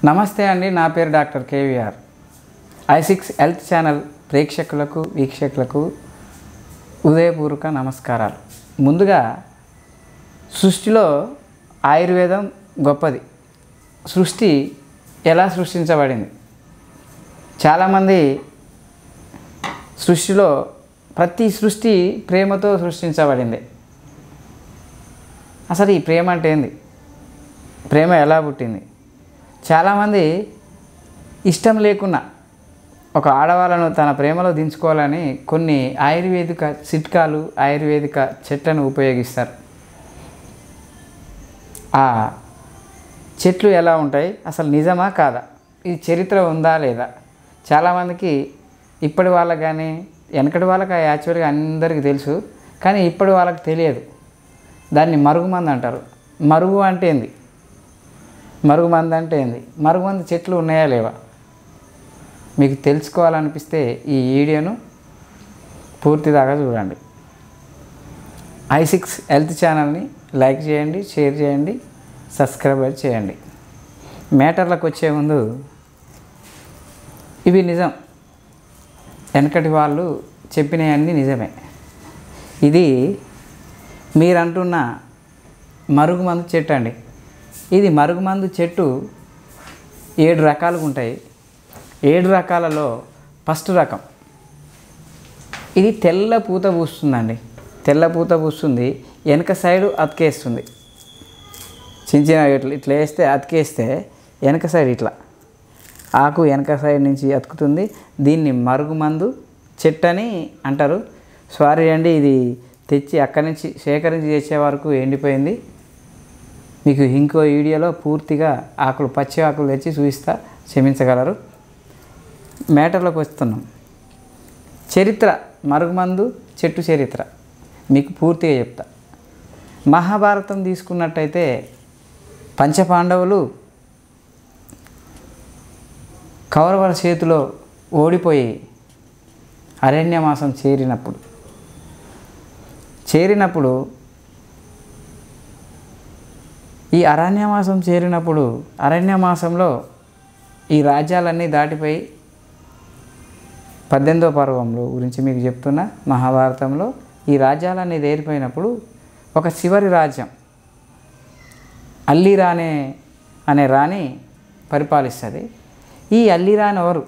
నమస్తే అండి నా పేరు doctor KVR I six health channel ప్రేక్షకులకు వీక్షకులకు ఉదయపూర్వక నమస్కారాలు ముందుగా సృష్టిలో ఆయుర్వేదం గొప్పది సృష్టి ఎలా సృష్టించబడింది చాలామంది సృష్టిలో ప్రతి సృష్టి ప్రేమతో సృష్టించబడింది అసలు ఈ ప్రేమ అంటే ఏంది ప్రేమ ఎలా పుట్టింది చాలామంది ఇష్టం లేకున్నా ఒక ఆడవాళ్ళను తన ప్రేమలో దించుకోవాలని కొన్ని ఆయుర్వేదిక చిట్కాలు ఆయుర్వేదిక చెట్లను ఉపయోగిస్తారు ఆ చెట్లు ఎలా ఉంటాయి అసలు నిజమా కాదా ఇది చరిత్ర ఉందా లేదా చాలామందికి ఇప్పటి వాళ్ళకి కానీ వెనకటి వాళ్ళకి యాక్చువల్గా అందరికీ తెలుసు కానీ ఇప్పటి వాళ్ళకి తెలియదు దాన్ని మరుగుమంది అంటారు మరుగు అంటే ఏంది మరుగుమంది అంటే ఏంది మరుగుమంది చెట్లు ఉన్నాయా లేవా మీకు తెలుసుకోవాలనిపిస్తే ఈ వీడియోను పూర్తిదాకా చూడండి ఐ సిక్స్ హెల్త్ ఛానల్ని లైక్ చేయండి షేర్ చేయండి సబ్స్క్రైబ్ చేయండి మ్యాటర్లకు వచ్చే ముందు ఇవి నిజం వెనకటి వాళ్ళు చెప్పినవన్నీ నిజమే ఇది మీరంటున్న మరుగుమందు చెట్టు అండి ఇది మరుగుమందు చెట్టు ఏడు రకాలుగా ఉంటాయి ఏడు రకాలలో ఫస్ట్ రకం ఇది తెల్ల పూత పూస్తుందండి తెల్ల పూత పూస్తుంది వెనక సైడు అతికేస్తుంది చిన్న చిన్న ఇట్లా ఇట్లా వేస్తే అతికేస్తే వెనక సైడ్ ఇట్లా ఆకు వెనక సైడ్ నుంచి అతుకుతుంది దీన్ని మరుగుమందు చెట్టు అని అంటారు సారీ అండి ఇది తెచ్చి అక్కడి నుంచి సేకరించి చేసే వరకు ఎండిపోయింది మీకు ఇంకో వీడియోలో పూర్తిగా ఆకులు పచ్చి ఆకులు తెచ్చి చూపిస్తా క్షమించగలరు మ్యాటర్లోకి వస్తున్నాం చరిత్ర మరుగుమందు చెట్టు చరిత్ర మీకు పూర్తిగా చెప్తా మహాభారతం తీసుకున్నట్టయితే పంచపాండవులు కౌరవుల చేతిలో ఓడిపోయి అరణ్యమాసం చేరినప్పుడు చేరినప్పుడు ఈ అరణ్యమాసం చేరినప్పుడు అరణ్యమాసంలో ఈ రాజ్యాలన్నీ దాటిపోయి పద్దెనిమిదో పర్వంలో గురించి మీకు చెప్తున్నా మహాభారతంలో ఈ రాజ్యాలన్నీ దేరిపోయినప్పుడు ఒక చివరి రాజ్యం అల్లిరానే అనే రాణి పరిపాలిస్తుంది ఈ అల్లిరాని ఎవరు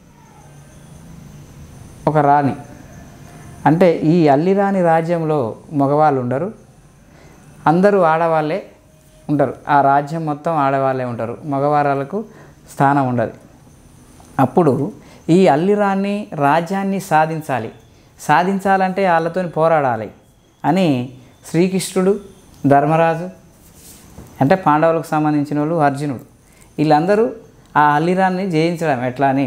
ఒక రాణి అంటే ఈ అల్లిరాని రాజ్యంలో మగవాళ్ళు ఉండరు అందరూ ఆడవాళ్ళే ఉంటారు ఆ రాజ్యం మొత్తం ఆడవాళ్ళే ఉంటారు మగవారాలకు స్థానం ఉండదు అప్పుడు ఈ అల్లిరాన్ని రాజ్యాన్ని సాధించాలి సాధించాలంటే వాళ్ళతో పోరాడాలి అని శ్రీకృష్ణుడు ధర్మరాజు అంటే పాండవులకు సంబంధించిన వాళ్ళు అర్జునుడు వీళ్ళందరూ ఆ అల్లిరాన్ని జయించడం ఎట్లా అని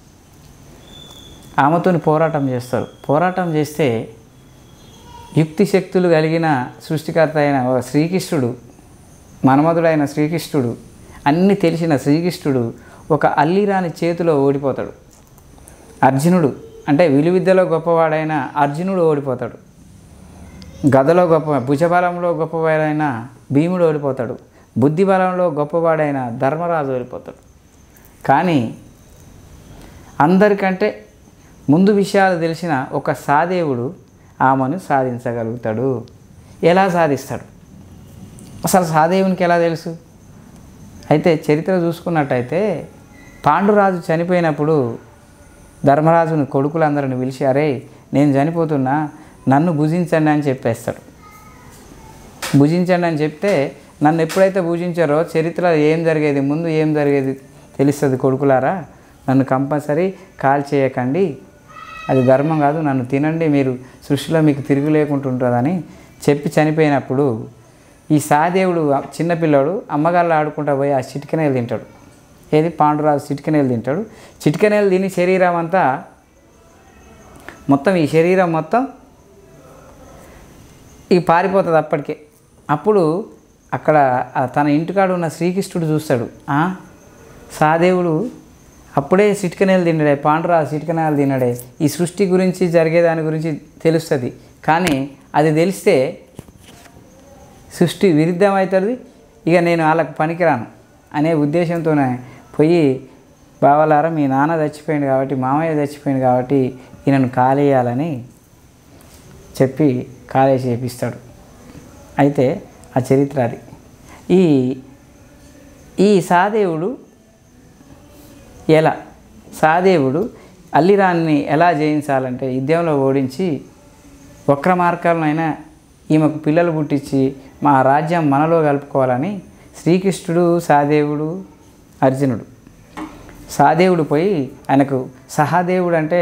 ఆమెతోని పోరాటం చేస్తారు పోరాటం చేస్తే యుక్తి శక్తులు కలిగిన సృష్టికర్త అయిన ఓ శ్రీకృష్ణుడు మన్మధుడైన శ్రీకృష్ణుడు అన్నీ తెలిసిన శ్రీకృష్ణుడు ఒక అల్లిరాని చేతిలో ఓడిపోతాడు అర్జునుడు అంటే విలువిద్యలో గొప్పవాడైన అర్జునుడు ఓడిపోతాడు గదలో గొప్ప భుజబలంలో గొప్పవాడైన భీముడు ఓడిపోతాడు బుద్ధి బలంలో గొప్పవాడైన ధర్మరాజు ఓడిపోతాడు కానీ అందరికంటే ముందు విషయాలు తెలిసిన ఒక సాదేవుడు ఆమెను సాధించగలుగుతాడు ఎలా సాధిస్తాడు అసలు సాదేవునికి ఎలా తెలుసు అయితే చరిత్ర చూసుకున్నట్టయితే పాండురాజు చనిపోయినప్పుడు ధర్మరాజుని కొడుకులందరిని పిలిచి అరే నేను చనిపోతున్నా నన్ను భుజించండి అని చెప్పేస్తాడు భుజించండి అని చెప్తే నన్ను ఎప్పుడైతే భుజించారో చరిత్రలో ఏం జరిగేది ముందు ఏం జరిగేది తెలుస్తుంది కొడుకులారా నన్ను కంపల్సరీ కాల్ చేయకండి అది ధర్మం కాదు నన్ను తినండి మీరు సృష్టిలో మీకు తిరుగు లేకుండా ఉంటుందని చెప్పి చనిపోయినప్పుడు ఈ సాదేవుడు చిన్నపిల్లాడు అమ్మగాళ్ళు ఆడుకుంటా పోయి ఆ చిటికనేలు తింటాడు ఏది పాండురాజు చిటికనేలు తింటాడు చిటికనేలు తిని శరీరం అంతా మొత్తం ఈ శరీరం మొత్తం ఈ పారిపోతుంది అప్పటికే అప్పుడు అక్కడ ఆ తన ఇంటికాడ ఉన్న శ్రీకృష్ణుడు చూస్తాడు "ఆ, సాదేవుడు అప్పుడే సిటికనేలు తిన్నాడే పాండురాజు సిటికనేలు తిన్నాడే ఈ సృష్టి గురించి జరిగే దాని గురించి తెలుస్తుంది కానీ అది తెలిస్తే సృష్టి విరుద్ధం అవుతుంది ఇక నేను వాళ్ళకి పనికిరాను అనే ఉద్దేశంతోనే పోయి బావలారా మీ నాన్న చచ్చిపోయింది కాబట్టి మామయ్య చచ్చిపోయింది కాబట్టి ఈయనను కాలేయాలని చెప్పి కాలేసి చేపిస్తాడు అయితే ఆ చరిత్ర అది ఈ ఈ సాదేవుడు ఎలా సాదేవుడు అల్లిరాన్ని ఎలా జయించాలంటే యుద్ధంలో ఓడించి వక్ర మార్గాలనైనా ఈమెకు పిల్లలు పుట్టించి మా రాజ్యం మనలో కలుపుకోవాలని శ్రీకృష్ణుడు సాదేవుడు అర్జునుడు సాదేవుడు పోయి ఆయనకు సహాదేవుడు అంటే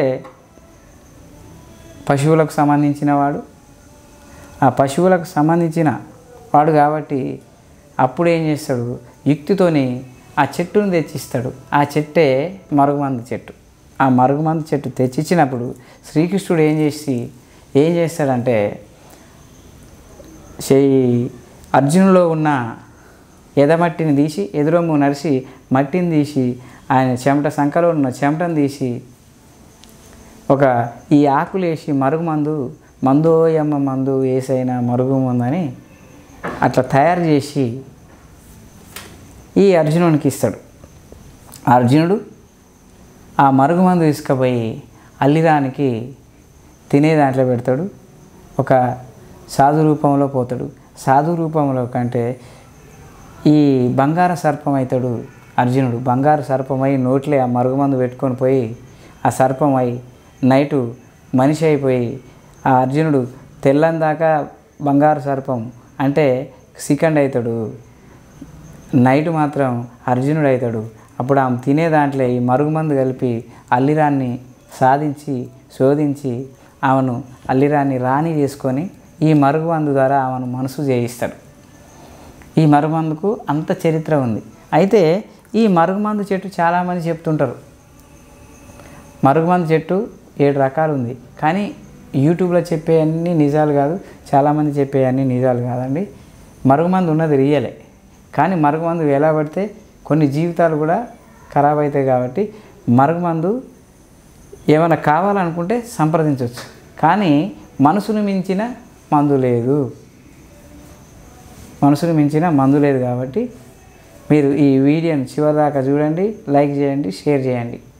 పశువులకు సంబంధించిన వాడు ఆ పశువులకు సంబంధించిన వాడు కాబట్టి అప్పుడు ఏం చేస్తాడు యుక్తితోని ఆ చెట్టును తెచ్చిస్తాడు ఆ చెట్టే మరుగుమందు చెట్టు ఆ మరుగుమందు చెట్టు తెచ్చిచ్చినప్పుడు శ్రీకృష్ణుడు ఏం చేసి ఏం చేస్తాడంటే చేయి అర్జునులో ఉన్న ఎదమట్టిని తీసి ఎదురొమ్ము నరిసి మట్టిని తీసి ఆయన చెమట సంఖలో ఉన్న చెమటను తీసి ఒక ఈ ఆకులు వేసి మరుగుమందు మందోయమ్మ మందు వేసైన మరుగు మందని అట్లా తయారు చేసి ఈ అర్జునునికి ఇస్తాడు ఆ అర్జునుడు ఆ మరుగుమందు తీసుకుపోయి అల్లిరానికి తినే దాంట్లో పెడతాడు ఒక సాధు రూపంలో పోతాడు సాధు రూపంలో కంటే ఈ బంగారు సర్పం అవుతాడు అర్జునుడు బంగారు సర్పమై నోట్లే ఆ మరుగుమందు పెట్టుకొని పోయి ఆ సర్పమై నైటు మనిషి అయిపోయి ఆ అర్జునుడు తెల్లని దాకా బంగారు సర్పం అంటే సెకండ్ అవుతాడు నైట్ మాత్రం అర్జునుడు అవుతాడు అప్పుడు ఆమె తినే దాంట్లో ఈ మరుగుమందు కలిపి అల్లిరాన్ని సాధించి శోధించి ఆమెను అల్లిరాన్ని రాణి చేసుకొని ఈ మరుగుమందు ద్వారా ఆమెను మనసు జయిస్తాడు ఈ మరుగుమందుకు అంత చరిత్ర ఉంది అయితే ఈ మరుగుమందు చెట్టు చాలామంది చెప్తుంటారు మరుగుమందు చెట్టు ఏడు రకాలు ఉంది కానీ యూట్యూబ్లో చెప్పే అన్ని నిజాలు కాదు చాలామంది చెప్పే అన్ని నిజాలు కాదండి మరుగుమందు ఉన్నది రియలే కానీ మరుగుమందు ఎలా పడితే కొన్ని జీవితాలు కూడా ఖరాబ్ అవుతాయి కాబట్టి మరుగుమందు ఏమైనా కావాలనుకుంటే సంప్రదించవచ్చు కానీ మనసును మించిన మందు లేదు మనసును మించిన మందు లేదు కాబట్టి మీరు ఈ వీడియోని చివరిదాకా చూడండి లైక్ చేయండి షేర్ చేయండి